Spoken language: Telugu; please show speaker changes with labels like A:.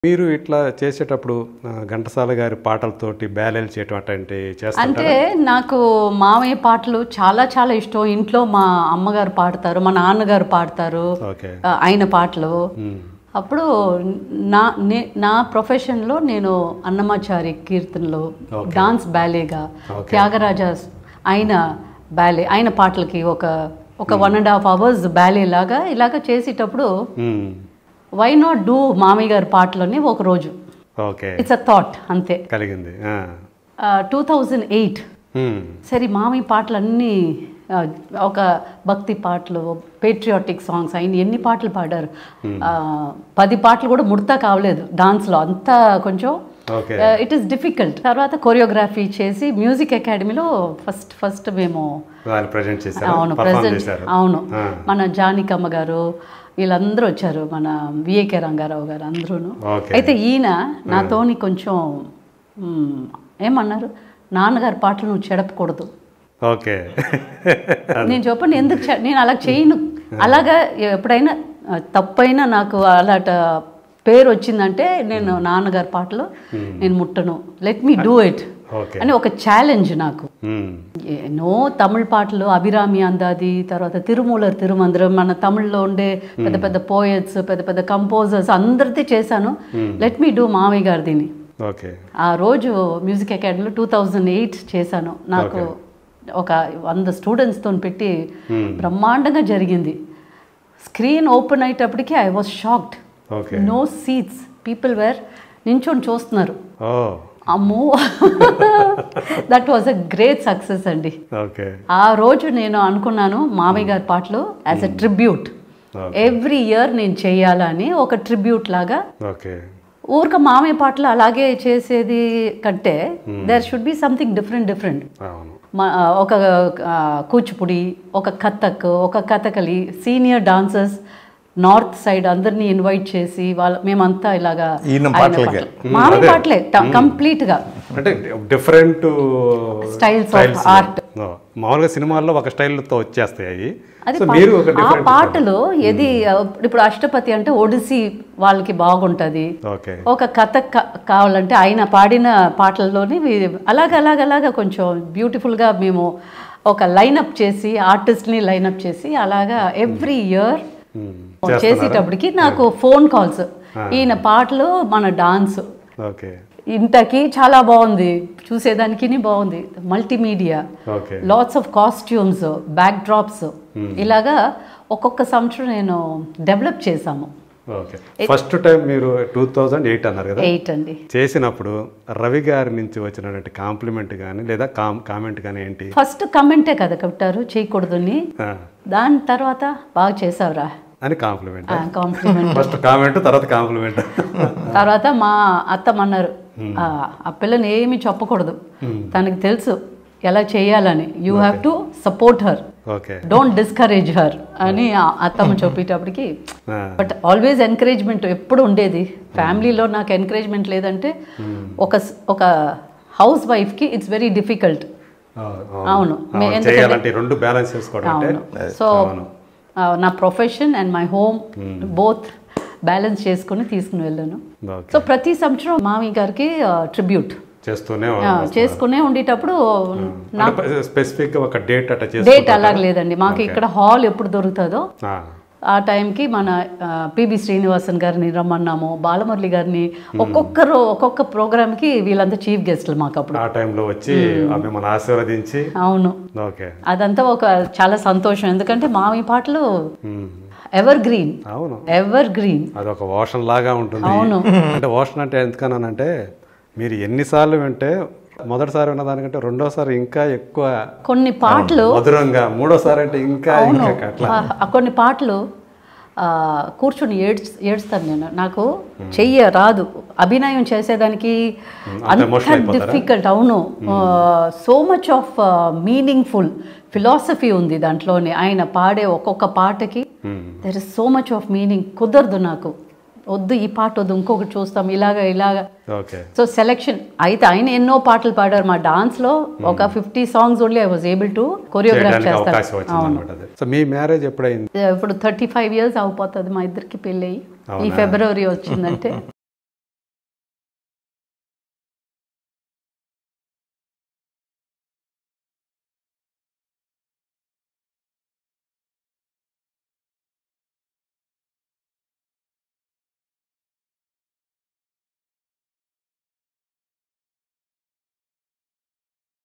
A: మీరు ఇట్లా చేసేటప్పుడు ఆ, ఘంటసాల గారి పాటలతోటి బ్యాలెల్ చేయటం అట్లాంటి చేస్తుంటారు
B: అంటే నాకు మామయ్య పాటలు చాలా చాలా ఇష్టం ఇంట్లో మా అమ్మగారు పాడతారు మా నాన్నగారు పాడతారు
A: ఓకే
B: ఆ, ఆయన పాటలు
A: ఉమ్.
B: అప్పుడు నా నే నా ప్రొఫెషన్లో నేను అన్నమాచారి కీర్తనలు డాన్స్ బ్యాలేగా త్యాగరాజ ఆయన బ్యాలే ఆయన పాటలకి ఒక ఒక one and half hours ballet లాగా ఇలాగ చేసేటప్పుడు
A: ఉమ్.
B: వై నాట్ డూ మామయ్య గారి పాటలని ఒక రోజు
A: ఓకే
B: ఇట్స్ అ థాట్ అంతే
A: కలిగింది
B: టూ థౌజండ్ ఎయిట్
A: ఉమ్.
B: సరే మామయ్య పాటలు అన్నీ ఆ, ఒక భక్తి పాటలు పేట్రియాటిక్ సాంగ్స్ ఆయన ఎన్ని పాటలు పాడారు ఆ, పది పాటలు కూడా ముడతా కావలేదు డాన్స్లో అంతా కొంచెం
A: ఓకే
B: ఇట్ ఈస్ డిఫికల్ట్ తర్వాత కొరియోగ్రఫీ చేసి మ్యూజిక్ అకాడమీలో ఫస్ట్ ఫస్ట్ మేము
A: వాళ్ళు ప్రజెంట్ చేశారు
B: అవును
A: పర్ఫామ్
B: ప్రెసెంట్
A: చేశారు
B: అవును
A: ఆ.
B: మన జానికమ్మ గారు వీళ్ళందరూ వచ్చారు మన విఏకే రంగారావు గారు అందరూను
A: ఓకే
B: అయితే ఈయన నాతోని కొంచెం మ్, ఏమన్నారు నాన్నగారి పాటలు నువ్వు చెడపకూడదు
A: ఓకే
B: నేను చెప్పండి ఎందుకు చె- నేను అలా చేయను అలాగా ఎప్పుడైనా ఆ, తప్పైనా నాకు అలాట పేరు వచ్చిందంటే నేను నాన్నగారి పాటలు నేను ముట్టను let me do it
A: okay
B: అని ఒక ఛాలెంజ్ నాకు
A: ఉమ్.
B: ఎన్నో తమిళ పాటలు అభిరామి అందాది తర్వాత తిరుమూలర్ తిరుమందిరం మన తమిళ్లో ఉండే పెద్ద పెద్ద పోయట్స్ పెద్ద పెద్ద కంపోజర్స్ అందరిది చేశాను లెట్ మీ డూ మావయ్య గారిదిని
A: ఓకే
B: ఆ రోజు మ్యూజిక్ అకాడమీలో టూ థౌజండ్ ఎయిట్ చేశాను నాకు ఒక వంద స్టూడెంట్స్తో పెట్టి బ్రహ్మాండంగా జరిగింది స్క్రీన్ ఓపెన్ అయ్యేటప్పటికి I was shocked
A: okay
B: no seats people were నించొని చూస్తున్నారు
A: ఓ
B: అమ్మో that was a great success అండి
A: ఓకే
B: ఆ రోజు నేను అనుకున్నాను మామయ్య గారి పాటలు as a tribute
A: Okay.
B: Every year నేను చేయాలని ఒక ట్రిబ్యూట్ లాగా
A: ఓకే
B: ఊరిక మామయ్య పాటలు అలాగే చేసేది కంటే there should be something different different
A: అవును
B: ఒక ఆ, కూచిపూడి ఒక కథక్ ఒక Kathakali senior dancers north side అందరినీ ఇన్వైట్ చేసి వాళ్ళ మేమంతా ఇలాగా
C: ఈయన
B: ఆయన
C: పాటలకే.
B: పాటలు. మామయ్య పాటలే కంప్లీట్ గా
A: అంటే డిఫరెంట్
B: Styles of art.
A: మామూలుగా సినిమాల్లో ఒక స్టైల్తో వచ్చేస్తాయి అవి
B: అది
A: సో
B: పా-
A: మీరు ఒక
B: ఆ
A: డిఫరెంట్
B: పాటలు ఏది ఇప్పుడు అష్టపతి అంటే ఒడిసి వాళ్ళకి బాగుంటది
A: ఓకే
B: ఒక కథ కా- కావాలంటే ఆయన పాడిన పాటల్లోని వీ- అలాగ అలాగ అలాగ కొంచెం బ్యూటిఫుల్గా మేము ఒక లైనప్ చేసి ఆర్టిస్ట్ని లైనప్ చేసి అలాగా ఎవ్రీ ఇయర్ చేసేటప్పటికి నాకు ఫోన్ కాల్స్ ఈయన పాటలు మన డాన్స్
A: ఓకే
B: ఇంతకి చాలా బాగుంది చూసేదానికి బాగుంది multimedia
A: okay
B: lots of costumes backdrops ఇలాగా ఒక్కొక్క సంవత్సరం నేను డెవలప్ చేశాము
A: ఓకే ఫస్ట్ టైం మీరు టూ థౌజండ్ ఎయిట్ అన్నారు కదా
B: ఎయిట్ అండి
A: చేసినప్పుడు రవి గారి నుంచి వచ్చినటువంటి కాంప్లిమెంట్ కానీ లేదా కామ్ కామెంట్ కానీ ఏంటి
B: ఫస్ట్ కమెంటే కదా కట్టారు చేయకూడదని
A: ఆ,
B: దాని తర్వాత బాగా చేసావురా
A: అని కాంప్లిమెంట్
B: కాంప్లిమెంట్
A: ఫస్ట్ కామెంట్ తర్వాత కాంప్లిమెంట్
B: తర్వాత మా అత్తమన్నారు "ఆ, ఆ పిల్లని ఏమీ చెప్పకూడదు తనకి తెలుసు ఎలా చేయాలని you have to support her
A: okay
B: don't discourage her అని ఆ అత్తమ్మ చెప్పేటప్పటికి బట్ ఆల్వేస్ ఎంకరేజ్మెంట్ ఎప్పుడు ఉండేది ఫ్యామిలీలో నాకు ఎంకరేజ్మెంట్ లేదంటే ఒక స్- ఒక హౌస్ వైఫ్కి ఇట్స్ వెరీ డిఫికల్ట్ అవును. మే- ఎందుకంటే-
A: చేయాలంటే ఈ రెండు బ్యాలెన్స్ చేసుకోవడం అంటే
B: అవును సో నా profession and my home both balance చేసుకుని తీసుకుని వెళ్ళాను
A: ఓకే
B: సో ప్రతి సంవత్సరం మామయ్య గారికి ట్రిబ్యూట్
A: చేస్తూనే
B: చేసుకునే ఉండేటప్పుడు నాకు
A: స్పెసిఫిక్ గా ఒక డేట్ అట్లా
B: డేట్
A: చేసుకుంటారా?
B: అలాగ లేదండి మాకు ఇక్కడ హాల్ ఎప్పుడు దొరుకుతుందో
A: ఆ,
B: ఆ టైంకి మన పిబి శ్రీనివాసన్ గారిని రమ్మన్నాము బాలమురళి గారిని ఒక్కొక్కరు ఒక్కొక్క ప్రోగ్రామ్కి వీళ్ళంతా చీఫ్ గెస్ట్లు మాకు అప్పుడు
A: ఆ టైంలో వచ్చి ఆ మిమ్మల్ని ఆశీర్వదించి
B: అవును
A: ఓకే
B: అదంతా ఒక చాలా సంతోషం ఎందుకంటే మామి పాటలు
A: ఉమ్,
B: ఎవర్ గ్రీన్
A: అవును
B: ఎవర్ గ్రీన్
A: అదొక ఓషన్ లాగా ఉంటుంది
B: అవును.
A: అంటే ఓషన్ అంటే ఎందుకన్నానంటే మీరు ఎన్నిసార్లు వింటే మొదటిసారి విన్న దానికంటే రెండోసారి ఇంకా ఎక్కువ
B: కొన్ని పాటలు
A: మధురంగా మూడోసారి అంటే ఇంకా
B: అవును
A: ఇంకా అట్లా
B: ఆ, ఆ కొన్ని పాటలు ఆ, కూర్చుని ఏడ్స్ ఏడుస్తాను నేను నాకు చెయ్య రాదు అభినయం చేసేదానికి
A: అంత
B: అంత
A: emotional అయిపోతారా?
B: డిఫికల్ట్ అవును so much of meaningful philosophy ఉంది దాంట్లోనే ఆయన పాడే ఒక్కొక్క పాటకి there is so much of meaning కుదరదు నాకు వద్దు ఈ పాట వద్దు ఇంకొకటి చూస్తాం ఇలాగా ఇలాగా
A: ఓకే
B: సో సెలెక్షన్ అయితే ఆయన ఎన్నో పాటలు పాడారు మా డాన్స్ లో ఒక fifty songs only I was able to choreograph
A: చేయడానికి అవకాశం
B: చేస్తాను
A: వచ్చింది
B: అవును
A: అనమాట అది సో మీ మ్యారేజ్ ఎప్పుడైంది
B: ఇప్పుడు థర్టీ ఫైవ్ ఇయర్స్ అయిపోతుంది మా ఇద్దరికి పెళ్ళి అయ్యి ఈ ఫిబ్రవరి వచ్చిందంటే